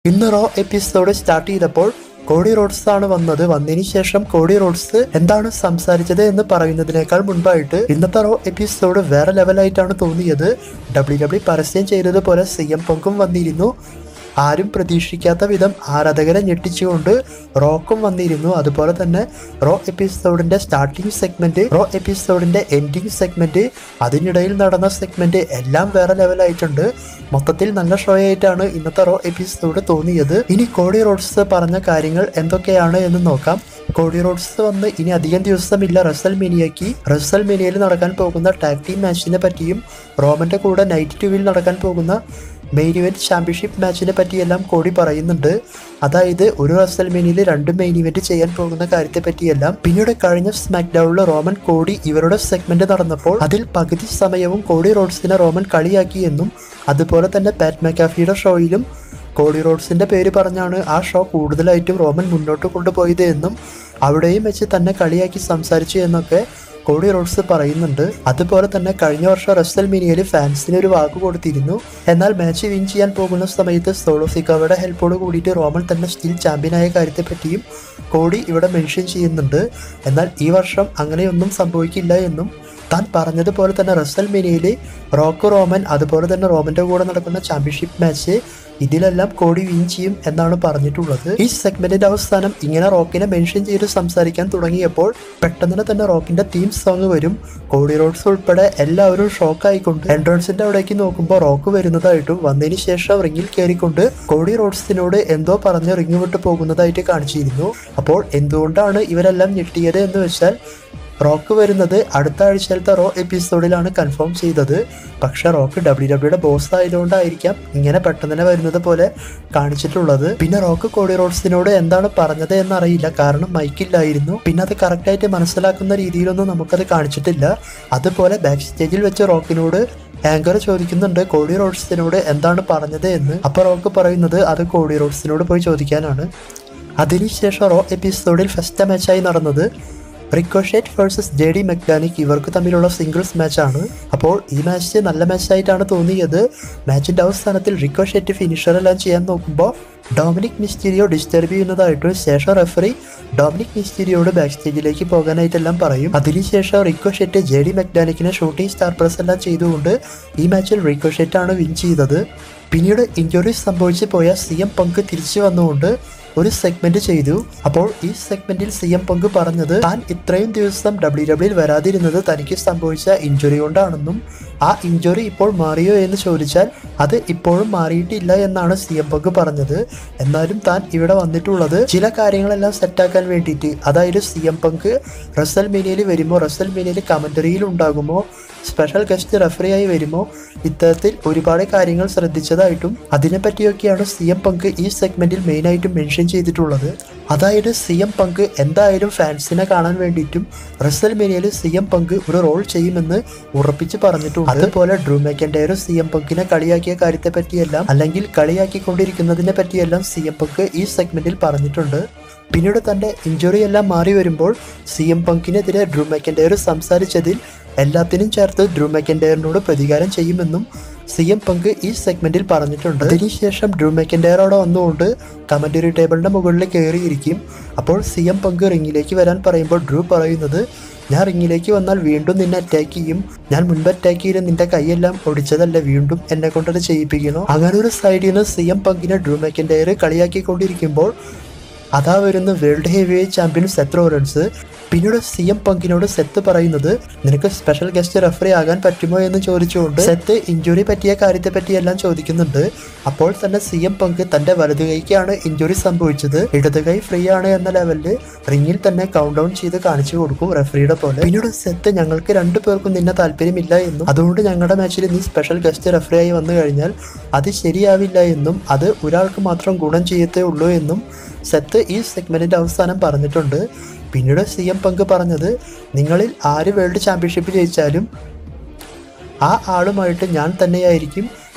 ഇന്ന് Raw episode start ചെയ്തപ്പോൾ Cody Rhodes ആണ് വന്നത് വന്നതിന് ശേഷം കോഡി റോഡ്സ് എന്താണ് സംസാരിച്ചത് എന്ന് പറയുന്നതിനേക്കാൾ മുൻപായിട്ട് ഇന്നത്തെ റോ എപ്പിസോഡ് വേറെ ലെവലായിട്ടാണ് തോന്നിയത് ഡബ്ല്യു ഡബ്ല്യു പരസ്യം ചെയ്തതുപോലെ സി എം പങ്കും വന്നിരുന്നു ആരും പ്രതീക്ഷിക്കാത്ത വിധം ആരാധകരെ ഞെട്ടിച്ചുകൊണ്ട് റോക്കും വന്നിരുന്നു അതുപോലെ തന്നെ റോ എപ്പിസോഡിന്റെ സ്റ്റാർട്ടിംഗ് സെഗ്മെന്റ് റോ എപ്പിസോഡിന്റെ എൻഡിങ് സെഗ്മെന്റ് അതിനിടയിൽ നടന്ന സെഗ്മെന്റ് എല്ലാം വേറെ ലെവലായിട്ടുണ്ട് മൊത്തത്തിൽ നല്ല ഷോ ആയിട്ടാണ് ഇന്നത്തെ റോ എപ്പിസോഡ് തോന്നിയത് ഇനി കോഡി റോഡ്സ് പറഞ്ഞ കാര്യങ്ങൾ എന്തൊക്കെയാണ് എന്ന് നോക്കാം കോഡി റോഡ്സ് വന്ന് ഇനി അധികം ദിവസമില്ല റസൽ മിനിയക്ക് റസൽ മിനിയയിൽ നടക്കാൻ പോകുന്ന ടാഗ് ടീം മാച്ചിനെ പറ്റിയും റോമന്റെ കൂടെ നൈറ്റ് ടൂവിൽ നടക്കാൻ പോകുന്ന മെയിൻ ഇവന്റ് ചാമ്പ്യൻഷിപ്പ് മാച്ചിനെ പറ്റിയെല്ലാം കോടി പറയുന്നുണ്ട് അതായത് ഒരു റസൽ മിനിയിൽ രണ്ട് മെയിൻ ഇവന്റ് ചെയ്യാൻ പോകുന്ന കാര്യത്തെ പറ്റിയെല്ലാം പിന്നീട് കഴിഞ്ഞ സ്മാക്ക് ഡൗണിൽ റോമൻ കോടി ഇവരുടെ സെഗ്മെന്റ് നടന്നപ്പോൾ അതിൽ പകുതി സമയവും കോടി റോഡ്സിനെ റോമൻ കളിയാക്കിയെന്നും അതുപോലെ തന്നെ പാറ്റ് മെക്കാഫിയുടെ ഷോയിലും കോഡി റോഡ്സിന്റെ പേര് പറഞ്ഞാണ് ആ ഷോ കൂടുതലായിട്ടും റോമൻ മുന്നോട്ട് കൊണ്ടുപോയത് എന്നും അവിടെയും വെച്ച് തന്നെ കളിയാക്കി സംസാരിച്ചു എന്നൊക്കെ കോഡി റോഡ്സ് പറയുന്നുണ്ട് അതുപോലെ തന്നെ കഴിഞ്ഞ വർഷം റസൽ മിനിയയിൽ ഫാൻസിന് ഒരു വാക്ക് കൊടുത്തിരുന്നു എന്നാൽ മാച്ച് വിൻ ചെയ്യാൻ പോകുന്ന സമയത്ത് സോളോ സിക്കാവയുടെ ഹെൽപ്പോട് കൂടിയിട്ട് റോമൻ തന്നെ സ്റ്റിൽ ചാമ്പ്യനായ കാര്യത്തെപ്പറ്റിയും കോടി ഇവിടെ മെൻഷൻ ചെയ്യുന്നുണ്ട് എന്നാൽ ഈ വർഷം അങ്ങനെയൊന്നും സംഭവിക്കില്ല എന്നും താൻ പറഞ്ഞതുപോലെ തന്നെ റസൽ മിനിയിൽ റോക്ക് റോമൻ അതുപോലെ തന്നെ റോമന്റെ കൂടെ നടക്കുന്ന ചാമ്പ്യൻഷിപ്പ് മാച്ച് ഇതിലെല്ലാം കോടി വിൻ ചെയ്യും എന്നാണ് പറഞ്ഞിട്ടുള്ളത് ഈ സെഗ്മെന്റിന്റെ അവസാനം ഇങ്ങനെ റോക്കിനെ മെൻഷൻ ചെയ്ത് സംസാരിക്കാൻ തുടങ്ങിയപ്പോൾ പെട്ടെന്ന് തന്നെ റോക്കിന്റെ തീം സോങ് വരും കോടി റോഡ്സ് ഉൾപ്പെടെ എല്ലാവരും ഷോക്ക് ആയിക്കൊണ്ട് എൻട്രൻസിന്റെ അവിടേക്ക് നോക്കുമ്പോൾ റോക്ക് വരുന്നതായിട്ടും വന്നതിന് ശേഷം റിങ്ങിൽ കയറിക്കൊണ്ട് കോടി റോഡ്സിനോട് എന്തോ പറഞ്ഞ് റിങ് വിട്ട് പോകുന്നതായിട്ട് കാണിച്ചിരുന്നു അപ്പോൾ എന്തുകൊണ്ടാണ് ഇവരെല്ലാം ഞെട്ടിയത് എന്ന് വെച്ചാൽ റോക്ക് വരുന്നത് അടുത്ത ആഴ്ചയിലത്തെ റോ എപ്പിസോഡിലാണ് കൺഫേം ചെയ്തത് പക്ഷെ റോക്ക് ഡബ്ല്യു ഡബ്ല്യുടെ ബോസ് ആയതുകൊണ്ടായിരിക്കാം ഇങ്ങനെ പെട്ടെന്ന് തന്നെ വരുന്നത് പോലെ കാണിച്ചിട്ടുള്ളത് പിന്നെ റോക്ക് കോടി റോഡ്സിനോട് എന്താണ് പറഞ്ഞത് എന്നറിയില്ല കാരണം മൈക്കില്ലായിരുന്നു പിന്നെ അത് കറക്റ്റായിട്ട് മനസ്സിലാക്കുന്ന രീതിയിലൊന്നും നമുക്കത് കാണിച്ചിട്ടില്ല അതുപോലെ ബാക്ക് സ്റ്റേജിൽ വെച്ച് റോക്കിനോട് ആങ്കർ ചോദിക്കുന്നുണ്ട് കോടി റോഡ്സിനോട് എന്താണ് പറഞ്ഞത് എന്ന് അപ്പൊ റോക്ക് പറയുന്നത് അത് കോടി റോഡ്സിനോട് പോയി ചോദിക്കാനാണ് അതിനുശേഷം റോ എപ്പിസോഡിൽ ഫസ്റ്റ് മാച്ചായി നടന്നത് Ricochet versus J D McDonagh ഇവർക്ക് തമ്മിലുള്ള സിംഗിൾസ് മാച്ചാണ് അപ്പോൾ ഈ മാച്ച് നല്ല മാച്ചായിട്ടാണ് തോന്നിയത് മാച്ചിന്റെ അവസാനത്തിൽ റിക്കോഷേറ്റ് ഫിനിഷർ എല്ലാം ചെയ്യാൻ നോക്കുമ്പോൾ ഡൊമിനിക് മിസ്റ്റീരിയോ ഡിസ്റ്റർബ് ചെയ്യുന്നതായിട്ടും ശേഷം റെഫറി ഡൊമിനിക് മിസ്റ്റീരിയോട് ബാക്ക് സ്റ്റേജിലേക്ക് പോകാനായിട്ടെല്ലാം പറയും അതിനുശേഷം റിക്കോഷെറ്റ് ജെ ഡി മെക്ഡാനിക്കിനെ ഷൂട്ടിംഗ് സ്റ്റാർ പ്രസ് എല്ലാം ചെയ്തുകൊണ്ട് ഈ മാച്ചിൽ റിക്കോഷെറ്റ് ആണ് വിൻ ചെയ്തത് പിന്നീട് ഇഞ്ചുറി സംഭവിച്ചു പോയ സി എം പങ്ക് തിരിച്ചു വന്നുകൊണ്ട് ഒരു സെഗ്മെന്റ് ചെയ്തു അപ്പോൾ ഈ സെഗ്മെന്റിൽ സി എം പങ്ക് പറഞ്ഞത് താൻ ഇത്രയും ദിവസം ഡബ്ല്യു ഡബ്ല്യൂയിൽ വരാതിരുന്നത് തനിക്ക് സംഭവിച്ച ഇഞ്ചുറി കൊണ്ടാണെന്നും ആ ഇഞ്ചുറി ഇപ്പോൾ മാറിയോ എന്ന് ചോദിച്ചാൽ അത് ഇപ്പോഴും മാറിയിട്ടില്ല എന്നാണ് സി എം പങ്ക് പറഞ്ഞത് എന്നാലും താൻ ഇവിടെ വന്നിട്ടുള്ളത് ചില കാര്യങ്ങളെല്ലാം സെറ്റാക്കാൻ വേണ്ടിയിട്ട് അതായത് സി എം പങ്ക് റസൽ മീനിയയിൽ വരുമോ റസൽ മീനിയയിൽ കമന്ററിയിൽ ഉണ്ടാകുമോ സ്പെഷ്യൽ ഗസ്റ്റ് റെഫറിയായി വരുമോ ഇത്തരത്തിൽ ഒരുപാട് കാര്യങ്ങൾ ശ്രദ്ധിച്ചതായിട്ടും അതിനെപ്പറ്റിയൊക്കെയാണ് സി എം പങ്ക് ഈ സെഗ്മെന്റിൽ മെയിനായിട്ടും മെൻഷൻ ചെയ്തിട്ടുള്ളത് അതായത് സി എം പങ്ക് എന്തായാലും ഫാൻസിനെ കാണാൻ വേണ്ടിയിട്ടും റസൽ മീനിയയിൽ സി എം പങ്ക് ഒരു റോൾ ചെയ്യുമെന്ന് ഉറപ്പിച്ച് പറഞ്ഞിട്ടുണ്ട് അതുപോലെ ഡ്രൂ മെക്കൻഡയറും സി എം പങ്കിനെ കളിയാക്കിയ കാര്യത്തെ പറ്റിയെല്ലാം അല്ലെങ്കിൽ കളിയാക്കിക്കൊണ്ടിരിക്കുന്നതിനെ പറ്റിയെല്ലാം സി എം പങ്ക് ഈ സെഗ്മെന്റിൽ പറഞ്ഞിട്ടുണ്ട് പിന്നീട് തന്റെ ഇഞ്ചുറി എല്ലാം മാറി വരുമ്പോൾ സി എം പങ്കിനെതിരെ ഡ്രൂ മെക്കൻഡയർ സംസാരിച്ചതിൽ എല്ലാത്തിനും ചേർത്ത് ഡ്രൂ മെക്കൻഡയറിനോട് പ്രതികാരം ചെയ്യുമെന്നും സി എം പങ്ക് ഈ സെഗ്മെന്റിൽ പറഞ്ഞിട്ടുണ്ട് അതിനുശേഷം ഡ്രൂ മെക്കൻഡയറോടെ വന്നുകൊണ്ട് കമന്ററി ടേബിളിന്റെ മുകളിൽ കയറിയിരിക്കും അപ്പോൾ സി എം പങ്ക് റിങ്ങിലേക്ക് വരാൻ പറയുമ്പോൾ ഡ്രൂ പറയുന്നത് ഞാൻ റിങ്ങിലേക്ക് വന്നാൽ വീണ്ടും നിന്നെ അറ്റാക്ക് ചെയ്യും ഞാൻ മുൻപ് അറ്റാക്ക് ചെയ്ത് നിന്റെ കൈയെല്ലാം ഒടിച്ചതല്ല വീണ്ടും എന്നെ കൊണ്ടത് ചെയ്യിപ്പിക്കണോ അങ്ങനെ ഒരു സൈഡിൽ നിന്ന് സി എം പങ്കിനെ ഡ്രൂ മെക്കൻഡയർ കളിയാക്കിക്കൊണ്ടിരിക്കുമ്പോൾ അതാ വരുന്ന world heavy champion Seth Rollins പിന്നീട് സി എം പങ്കിനോട് സെത്ത് പറയുന്നത് നിനക്ക് സ്പെഷ്യൽ ഗസ്റ്റ് റെഫറി ആകാൻ പറ്റുമോ എന്ന് ചോദിച്ചുകൊണ്ട് സെത്ത് ഇഞ്ചുറി പറ്റിയ കാര്യത്തെ പറ്റിയെല്ലാം ചോദിക്കുന്നുണ്ട് അപ്പോൾ തന്നെ സി എം പങ്ക് തന്റെ വലതു കൈക്കാണ് ഇഞ്ചുറി സംഭവിച്ചത് ഇടത് കൈ ഫ്രീ ആണ് എന്ന ലെവലിൽ റിങ്ങിൽ തന്നെ കൗണ്ട് ഡൗൺ ചെയ്ത് കാണിച്ചു കൊടുക്കും റെഫറിയുടെ പോലെ പിന്നീട് സെത്ത് ഞങ്ങൾക്ക് രണ്ടു പേർക്കും നിന്നെ താല്പര്യമില്ല എന്നും അതുകൊണ്ട് ഞങ്ങളുടെ മാച്ചിൽ നീ സ്പെഷ്യൽ ഗസ്റ്റ് റെഫറിയായി വന്നു കഴിഞ്ഞാൽ അത് ശരിയാവില്ല എന്നും അത് ഒരാൾക്ക് മാത്രം ഗുണം ചെയ്യത്തേ ഉള്ളൂ എന്നും സെത്ത് ഈ സെഗ്മെന്റിന്റെ അവസാനം പറഞ്ഞിട്ടുണ്ട് പിന്നീട് സി എം പങ്ക് പറഞ്ഞത് നിങ്ങളിൽ ആര് വേൾഡ് ചാമ്പ്യൻഷിപ്പ് ജയിച്ചാലും ആ ആളുമായിട്ട് ഞാൻ തന്നെയായിരിക്കും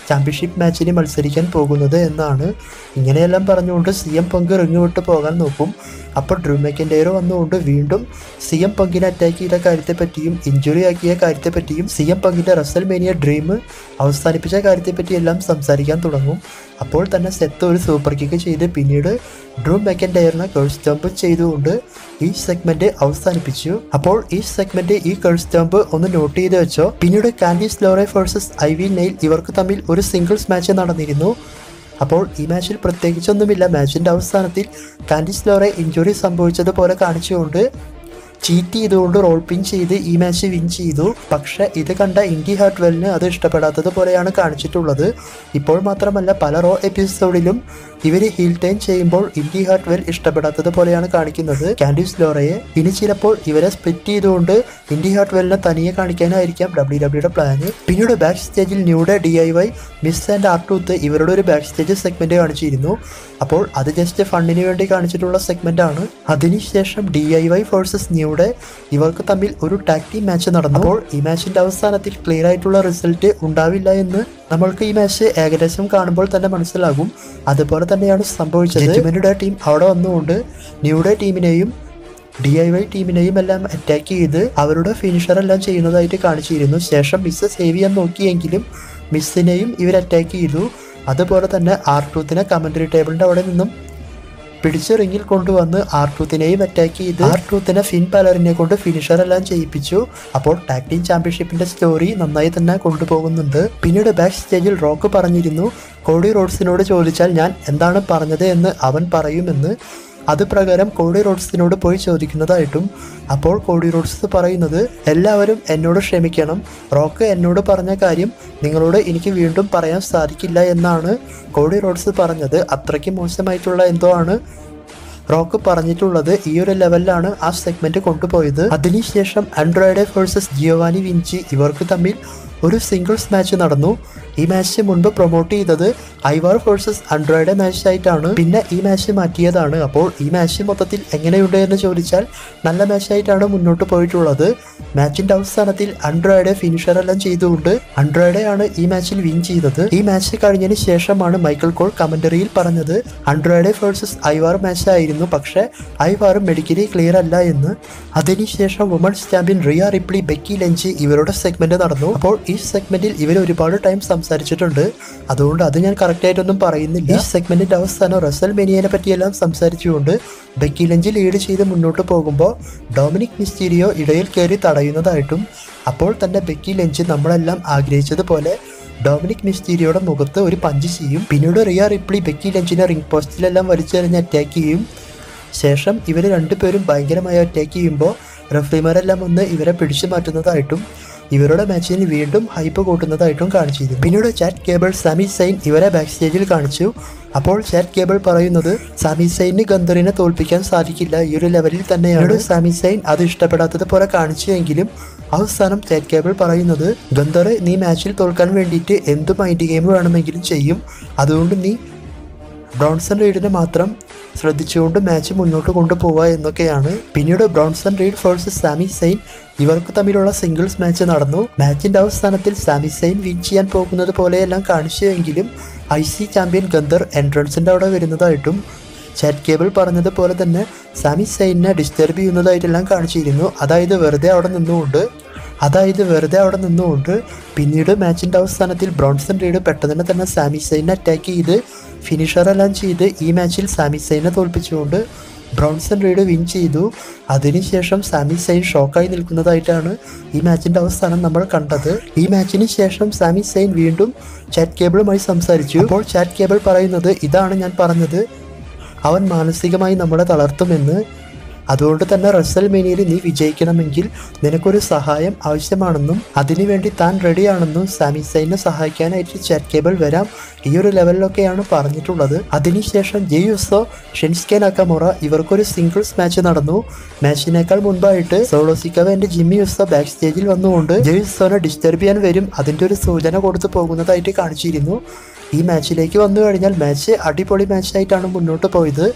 ചാമ്പ്യൻഷിപ്പ് മാച്ചിന് മത്സരിക്കാൻ പോകുന്നത് എന്നാണ് ഇങ്ങനെയെല്ലാം പറഞ്ഞുകൊണ്ട് സി എം പങ്ക് റിങ് വിട്ട് പോകാൻ നോക്കും അപ്പോൾ ഡ്രൂ മെക്കൻഡയർ വന്നുകൊണ്ട് വീണ്ടും സി എം പങ്കിനെ അറ്റാക്ക് ചെയ്ത കാര്യത്തെപ്പറ്റിയും ഇഞ്ചുറി ആക്കിയ കാര്യത്തെപ്പറ്റിയും സി എം പങ്കിൻ്റെ റസൽ മേനിയ ഡ്രീം അവസാനിപ്പിച്ച കാര്യത്തെപ്പറ്റിയെല്ലാം സംസാരിക്കാൻ തുടങ്ങും അപ്പോൾ തന്നെ സെത്ത് ഒരു സൂപ്പർ കിക്ക് ചെയ്ത് പിന്നീട് ഡ്രൂ മെക്കൻഡയറിനെ കേഴ്സ് സ്റ്റംപ് ചെയ്തുകൊണ്ട് ഈ സെഗ്മെന്റ് അവസാനിപ്പിച്ചു അപ്പോൾ ഈ സെഗ്മെന്റ് ഈ കേഴ്സ് സ്റ്റംപ് ഒന്ന് നോട്ട് ചെയ്ത് വെച്ചോ പിന്നീട് Candice LeRae versus Ivy Nile ഇവർക്ക് തമ്മിൽ ഒരു സിംഗിൾസ് മാച്ച് നടന്നിരുന്നു അപ്പോൾ ഈ മാച്ചിൽ പ്രത്യേകിച്ചൊന്നുമില്ല മാച്ചിൻ്റെ അവസാനത്തിൽ കാൻഡിസ് ലോറെ ഇഞ്ചുറി സംഭവിച്ചതുപോലെ കാണിച്ചുകൊണ്ട് ചീറ്റ് ചെയ്തുകൊണ്ട് റോൾ പിൻ ചെയ്ത് ഈ മാച്ച് വിൻ ചെയ്തു പക്ഷെ ഇത് കണ്ട ഇൻഡി ഹാർട്ട്വെല്ലിന് അത് ഇഷ്ടപ്പെടാത്തത് പോലെയാണ് കാണിച്ചിട്ടുള്ളത് ഇപ്പോൾ മാത്രമല്ല പല റോ എപ്പിസോഡിലും ഇവർ ഹീൽ ടൈം ചെയ്യുമ്പോൾ ഇൻഡി ഹാർട്ട്വെൽ ഇഷ്ടപ്പെടാത്തത് പോലെയാണ് കാണിക്കുന്നത് കാൻഡിസ് ലോറയെ ഇനി ചിലപ്പോൾ ഇവരെ സ്പ്ലിറ്റ് ചെയ്തുകൊണ്ട് ഇൻഡി ഹാർട്ട്വെല്ലിനെ തനിയെ കാണിക്കാനായിരിക്കാം ഡബ്ല്യു ഡബ്ല്യുടെ പ്ലാന് പിന്നീട് ബാക്ക് സ്റ്റേജിൽ New Day D I Y Miz and R Truth ഇവരുടെ ഒരു ബാക്ക് സ്റ്റേജ് സെഗ്മെന്റ് കാണിച്ചിരുന്നു അപ്പോൾ അത് ജസ്റ്റ് ഫണ്ടിന് വേണ്ടി കാണിച്ചിട്ടുള്ള സെഗ്മെന്റ് ആണ് അതിനുശേഷം D I Y versus New Day ഇവർക്ക് തമ്മിൽ ഒരു ടാക് ടീം മാച്ച് നടന്നു അപ്പോൾ ഈ മാച്ചിന്റെ അവസാനത്തിൽ ക്ലിയർ ആയിട്ടുള്ള റിസൾട്ട് ഉണ്ടാവില്ല എന്ന് നമ്മൾക്ക് ഈ മാച്ച് ഏകദേശം കാണുമ്പോൾ തന്നെ മനസ്സിലാകും അതുപോലെ തന്നെയാണ് സംഭവിച്ചത് ജഡ്ജ്മെന്റുടെ ടീം അവിടെ വന്നുകൊണ്ട് ന്യൂഡെ ടീമിനെയും ഡി ഐ വൈ ടീമിനെയും എല്ലാം അറ്റാക്ക് ചെയ്ത് അവരുടെ ഫിനിഷർ എല്ലാം ചെയ്യുന്നതായിട്ട് കാണിച്ചിരുന്നു ശേഷം മിസ് സേവ് ചെയ്യാൻ നോക്കിയെങ്കിലും മിസ്സിനെയും ഇവർ അറ്റാക്ക് ചെയ്തു അതുപോലെ തന്നെ ആർ ടൂത്തിനെ കമന്ററി ടേബിളിന്റെ അവിടെ നിന്നും പിടിച്ച് റിങ്ങിൽ കൊണ്ടുവന്ന് ആർ ടൂത്തിനെയും അറ്റാക്ക് ചെയ്ത് ആർ ടൂത്തിനെ ഫിൻ പലറിനെ കൊണ്ട് ഫിനിഷർ എല്ലാം ചെയ്യിപ്പിച്ചു അപ്പോൾ ടാക് ടീം ചാമ്പ്യൻഷിപ്പിന്റെ സ്റ്റോറി നന്നായി തന്നെ കൊണ്ടുപോകുന്നുണ്ട് പിന്നീട് ബാക്ക് സ്റ്റേജിൽ റോക്ക് പറഞ്ഞിരുന്നു കോഡി റോഡ്സിനോട് ചോദിച്ചാൽ ഞാൻ എന്താണ് പറഞ്ഞത് എന്ന് അവൻ പറയുമെന്ന് അത് പ്രകാരം കോഡി റോഡ്സിനോട് പോയി ചോദിക്കുന്നതായിട്ടും അപ്പോൾ കോഡി റോഡ്സ് പറയുന്നത് എല്ലാവരും എന്നോട് ക്ഷമിക്കണം റോക്ക് എന്നോട് പറഞ്ഞ കാര്യം നിങ്ങളോട് എനിക്ക് വീണ്ടും പറയാൻ സാധിക്കില്ല എന്നാണ് കോഡി റോഡ്സ് പറഞ്ഞത് അത്രയ്ക്ക് മോശമായിട്ടുള്ള എന്തോ ആണ് റോക്ക് പറഞ്ഞിട്ടുള്ളത് ഈ ഒരു ലെവലിലാണ് ആ സെഗ്മെന്റ് കൊണ്ടുപോയത് അതിനുശേഷം ആൻഡ്രോയിഡ് വേഴ്സസ് ജിയോവാനി വിഞ്ചി ഇവർക്ക് തമ്മിൽ ഒരു സിംഗിൾസ് മാച്ച് നടന്നു ഈ മാച്ച് മുൻപ് പ്രൊമോട്ട് ചെയ്തത് ഐവാർ വേഴ്സസ് ആൻഡ്രോയിഡ് മാച്ച് ആയിട്ടാണ് പിന്നെ ഈ മാച്ച് മാറ്റിയതാണ് അപ്പോൾ ഈ മാച്ച് മൊത്തത്തിൽ എങ്ങനെയുണ്ട് എന്ന് ചോദിച്ചാൽ നല്ല മാച്ചായിട്ടാണ് മുന്നോട്ട് പോയിട്ടുള്ളത് മാച്ചിന്റെ അവസാനത്തിൽ ആൻഡ്രോയിഡ് ഫിനിഷർ എല്ലാം ചെയ്തുകൊണ്ട് ആൻഡ്രോയിഡെയാണ് ഈ മാച്ചിൽ വിൻ ചെയ്തത് ഈ മാച്ച് കഴിഞ്ഞതിന് ശേഷമാണ് മൈക്കിൾ കോൾ കമന്ററിയിൽ പറഞ്ഞത് ആൻഡ്രോയിഡ് വേഴ്സസ് ഐവാർ മാച്ച് ആയിരുന്നു പക്ഷേ ഐവാർ മെഡിക്കലി ക്ലിയർ അല്ല എന്ന് അതിനുശേഷം women's champion Rhea Ripley Becky Lynch ഇവരുടെ സെഗ്മെന്റ് നടന്നു അപ്പോൾ ഈ സെഗ്മെന്റിൽ ഇവർ ഒരുപാട് ടൈം സംസാരിച്ചിട്ടുണ്ട് അതുകൊണ്ട് അത് ഞാൻ കറക്റ്റ് ആയിട്ടൊന്നും പറയുന്നില്ല ഈ സെഗ്മെന്റിന്റെ അവസാനം റസൽ മെനിയനെ പറ്റിയെല്ലാം സംസാരിച്ചുകൊണ്ട് ബെക്കി ലഞ്ച് ലീഡ് ചെയ്ത് മുന്നോട്ട് പോകുമ്പോൾ ഡൊമിനിക് മിസ്റ്റീരിയോ ഇടയിൽ കയറി തടയുന്നതായിട്ടും അപ്പോൾ തന്നെ ബെക്കി ലഞ്ച് നമ്മളെല്ലാം ആഗ്രഹിച്ചതുപോലെ ഡൊമിനിക് മിസ്റ്റീരിയോയുടെ മുഖത്ത് ഒരു പഞ്ച് ചെയ്യും പിന്നീട് റിയ റിപ്ലി ബെക്കി ലഞ്ചിനെ റിംഗ് പോസ്റ്റിലെല്ലാം വലിച്ചെറിഞ്ഞ് അറ്റാക്ക് ചെയ്യും ശേഷം ഇവർ രണ്ടുപേരും ഭയങ്കരമായി അറ്റാക്ക് ചെയ്യുമ്പോൾ റഫറിമാരെല്ലാം വന്ന് ഇവരെ പിടിച്ചു മാറ്റുന്നതായിട്ടും ഇവരുടെ മാച്ചിന് വീണ്ടും ഹൈപ്പ് കൂട്ടുന്നതായിട്ടും കാണിച്ചിരുന്നു പിന്നീട് ചാറ്റ് കേബിൾ സാമി സൈൻ ഇവരെ ബാക്ക് സ്റ്റേജിൽ കാണിച്ചു അപ്പോൾ ചാറ്റ് കേബിൾ പറയുന്നത് സാമി സൈനിന് ഗന്ധറിനെ തോൽപ്പിക്കാൻ സാധിക്കില്ല ഈ ഒരു ലെവലിൽ തന്നെയാണ് സാമി സൈൻ അത് ഇഷ്ടപ്പെടാത്തത് പോലെ കാണിച്ചുവെങ്കിലും അവസാനം ചാറ്റ് കേബിൾ പറയുന്നത് ഗന്ധർ നീ മാച്ചിൽ തോൽക്കാൻ വേണ്ടിയിട്ട് എന്ത് മൈൻഡ് ഗെയിം വേണമെങ്കിലും ചെയ്യും അതുകൊണ്ട് നീ ബ്രോൺസൺ റീഡിനെ മാത്രം ശ്രദ്ധിച്ചുകൊണ്ട് മാച്ച് മുന്നോട്ട് കൊണ്ടുപോവുക എന്നൊക്കെയാണ് പിന്നീട് Bronson Reed versus Sami Zayn ഇവർക്ക് തമ്മിലുള്ള സിംഗിൾസ് മാച്ച് നടന്നു മാച്ചിന്റെ അവസാനത്തിൽ സാമി സൈൻ വിൻ ചെയ്യാൻ പോകുന്നത് പോലെയെല്ലാം കാണിച്ചുവെങ്കിലും ഐ സി ചാമ്പ്യൻ ഗന്ധർ എൻട്രൻസിന്റെ അവിടെ വരുന്നതായിട്ടും ചാറ്റ് കേബിൾ പറഞ്ഞതുപോലെ തന്നെ സാമി സൈനെ ഡിസ്റ്റർബ് ചെയ്യുന്നതായിട്ടെല്ലാം കാണിച്ചിരുന്നു അതായത് വെറുതെ അവിടെ നിന്നുകൊണ്ട് അതായത് വെറുതെ അവിടെ നിന്നുകൊണ്ട് പിന്നീട് മാച്ചിന്റെ അവസാനത്തിൽ ബ്രോൺസൺ റീഡ് പെട്ടെന്ന് തന്നെ സാമി സൈനെ അറ്റാക്ക് ചെയ്ത് ഫിനിഷറെല്ലാം ചെയ്ത് ഈ മാച്ചിൽ സാമി സൈനെ തോൽപ്പിച്ചുകൊണ്ട് ബ്രോൺസൺ റീഡ് വിൻ ചെയ്തു അതിനുശേഷം സാമി സൈൻ ഷോക്കായി നിൽക്കുന്നതായിട്ടാണ് ഈ മാച്ചിന്റെ അവസാനം നമ്മൾ കണ്ടത് ഈ മാച്ചിന് ശേഷം സാമി സൈൻ വീണ്ടും ചാറ്റ് കേബിളുമായി സംസാരിച്ചു അപ്പോൾ ചാറ്റ് കേബിൾ പറയുന്നത് ഇതാണ് ഞാൻ പറഞ്ഞത് അവൻ മാനസികമായി നമ്മളെ തളർത്തുമെന്ന് അതുകൊണ്ട് തന്നെ റസൽ മേനിയിൽ നീ വിജയിക്കണമെങ്കിൽ നിനക്കൊരു സഹായം ആവശ്യമാണെന്നും അതിനുവേണ്ടി താൻ റെഡിയാണെന്നും സാമി സൈനെ സഹായിക്കാനായിട്ട് ചാറ്റ് കേബിൾ വരാം ഈ ഒരു ലെവലിലൊക്കെയാണ് പറഞ്ഞിട്ടുള്ളത് അതിനുശേഷം ജെയുസോ ഷെൻസ്കെ നക്കമുറ ഇവർക്കൊരു സിംഗിൾസ് മാച്ച് നടന്നു മാച്ചിനേക്കാൾ മുൻപായിട്ട് സോളോസിക്കവ എൻ്റെ ജിമ്മി യുസോ ബാക്ക് സ്റ്റേജിൽ വന്നുകൊണ്ട് ജെയുസോനെ ഡിസ്റ്റർബ് ചെയ്യാൻ വരും അതിൻ്റെ ഒരു സൂചന കൊടുത്തു പോകുന്നതായിട്ട് കാണിച്ചിരുന്നു ഈ മാച്ചിലേക്ക് വന്നു കഴിഞ്ഞാൽ മാച്ച് അടിപൊളി മാച്ചായിട്ടാണ് മുന്നോട്ട് പോയത്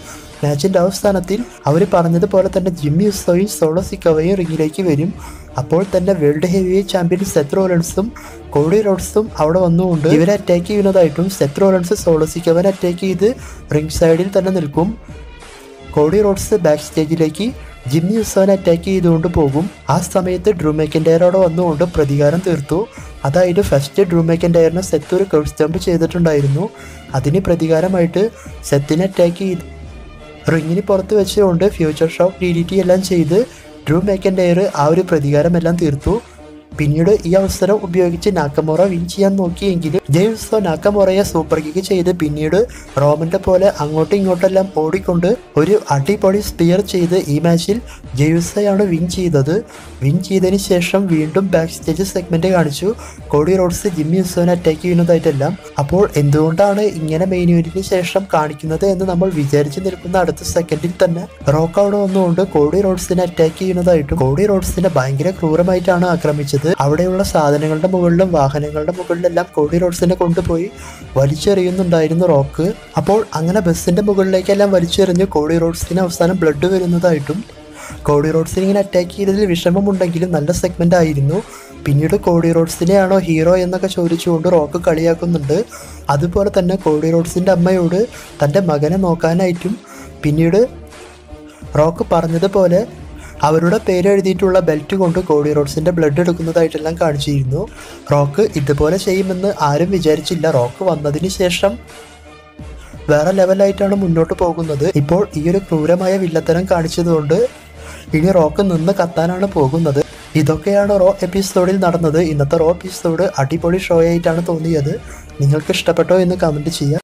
മാച്ചിന്റെ അവസാനത്തിൽ അവർ പറഞ്ഞതുപോലെ തന്നെ ജിമ്മി ഉസോയും സോളോ സിക്കവയും റിങ്ങിലേക്ക് വരും അപ്പോൾ തന്നെ വേൾഡ് ഹെവി ചാമ്പ്യൻ സെത്ത് റോളൻസും കോഡി റോഡ്സും അവിടെ വന്നുകൊണ്ട് ഇവരെ അറ്റാക്ക് ചെയ്യുന്നതായിട്ടും സെത്ത് റോളൻസ് സോളോ സിക്കവനെ അറ്റാക്ക് ചെയ്ത് റിംഗ് സൈഡിൽ തന്നെ നിൽക്കും കോഡി റോഡ്സ് ബാക്ക് സ്റ്റേജിലേക്ക് ജിമ്മി ഉസോനെ അറ്റാക്ക് ചെയ്തുകൊണ്ട് പോകും ആ സമയത്ത് ഡ്രൂ മെക്കൻഡയറോടെ വന്നുകൊണ്ട് പ്രതികാരം തീർത്തു അതായത് ഫസ്റ്റ് ഡ്രൂ മെക്കൻഡയറിനെ സെത്ത് ഒരു കൗൾ സ്റ്റംപ് ചെയ്തിട്ടുണ്ടായിരുന്നു അതിന് പ്രതികാരമായിട്ട് സെത്തിനെ അറ്റാക്ക് ചെയ്ത് റിങ്ങിന് പുറത്ത് വെച്ചുകൊണ്ട് future shock D D T എല്ലാം ചെയ്ത് ഡ്രൂ മെക്കൻഡയർ ആ ഒരു പ്രതികാരമെല്ലാം തീർത്തു പിന്നീട് ഈ അവസരം ഉപയോഗിച്ച് നാക്കമോറ വിൻ ചെയ്യാൻ നോക്കിയെങ്കിലും ജെയ്സോ നാക്കമോറയെ സൂപ്പർ കിക്ക് ചെയ്ത് പിന്നീട് റോമന്റെ പോലെ അങ്ങോട്ടും ഇങ്ങോട്ടെല്ലാം ഓടിക്കൊണ്ട് ഒരു അടിപൊളി സ്പിയർ ചെയ്ത് ഈ മാച്ചിൽ ജെയ്സോയാണ് വിൻ ചെയ്തത് വിൻ ചെയ്തതിന് ശേഷം വീണ്ടും ബാക്ക് സ്റ്റേജ് സെഗ്മെന്റ് കാണിച്ചു കോഡി റോഡ്സ് ജിമ്മി ഉസോനെ അറ്റാക്ക് ചെയ്യുന്നതായിട്ടെല്ലാം അപ്പോൾ എന്തുകൊണ്ടാണ് ഇങ്ങനെ മെയിൻ ഇവന്റിന് ശേഷം കാണിക്കുന്നത് എന്ന് നമ്മൾ വിചാരിച്ചു നിൽക്കുന്ന അടുത്ത സെക്കൻഡിൽ തന്നെ റോക്ക് അവിടെ വന്നുകൊണ്ട് കോഡി റോഡ്സിനെ അറ്റാക്ക് ചെയ്യുന്നതായിട്ടും കോഡി റോഡ്സിനെ ഭയങ്കര ക്രൂരമായിട്ടാണ് ആക്രമിച്ചത് അവിടെയുള്ള സാധനങ്ങളുടെ മുകളിലും വാഹനങ്ങളുടെ മുകളിലെല്ലാം കോഡി റോഡ്സിനെ കൊണ്ടുപോയി വലിച്ചെറിയുന്നുണ്ടായിരുന്നു റോക്ക് അപ്പോൾ അങ്ങനെ ബസ്സിന്റെ മുകളിലേക്കെല്ലാം വലിച്ചെറിഞ്ഞ് കോഡി റോഡ്സിന് അവസാനം ബ്ലഡ് വരുന്നതായിട്ടും കോഡി റോഡ്സിനെ ഇങ്ങനെ അറ്റാക്ക് ചെയ്തതിൽ വിഷമമുണ്ടെങ്കിലും നല്ല സെഗ്മെന്റ് ആയിരുന്നു പിന്നീട് കോഡി റോഡ്സിനെയാണോ ഹീറോ എന്നൊക്കെ ചോദിച്ചുകൊണ്ട് റോക്ക് കളിയാക്കുന്നുണ്ട് അതുപോലെ തന്നെ കോഡി റോഡ്സിന്റെ അമ്മയോട് തൻ്റെ മകനെ നോക്കാനായിട്ടും പിന്നീട് റോക്ക് പറഞ്ഞതുപോലെ അവരുടെ പേര് എഴുതിയിട്ടുള്ള ബെൽറ്റ് കൊണ്ട് കോഡി റോഡ്സിന്റെ ബ്ലഡ് എടുക്കുന്നതായിട്ടെല്ലാം കാണിച്ചിരുന്നു റോക്ക് ഇതുപോലെ ചെയ്യുമെന്ന് ആരും വിചാരിച്ചില്ല റോക്ക് വന്നതിന് ശേഷം വേറെ ലെവലായിട്ടാണ് മുന്നോട്ട് പോകുന്നത് ഇപ്പോൾ ഈ ഒരു ക്രൂരമായ വില്ലത്തനം കാണിച്ചതുകൊണ്ട് ഇനി റോക്ക് നിന്ന് കത്താനാണ് പോകുന്നത് ഇതൊക്കെയാണ് റോ എപ്പിസോഡിൽ നടന്നത് ഇന്നത്തെ റോ എപ്പിസോഡ് അടിപൊളി ഷോ ആയിട്ടാണ് തോന്നിയത് നിങ്ങൾക്ക് ഇഷ്ടപ്പെട്ടോ എന്ന് കമൻറ്റ് ചെയ്യുക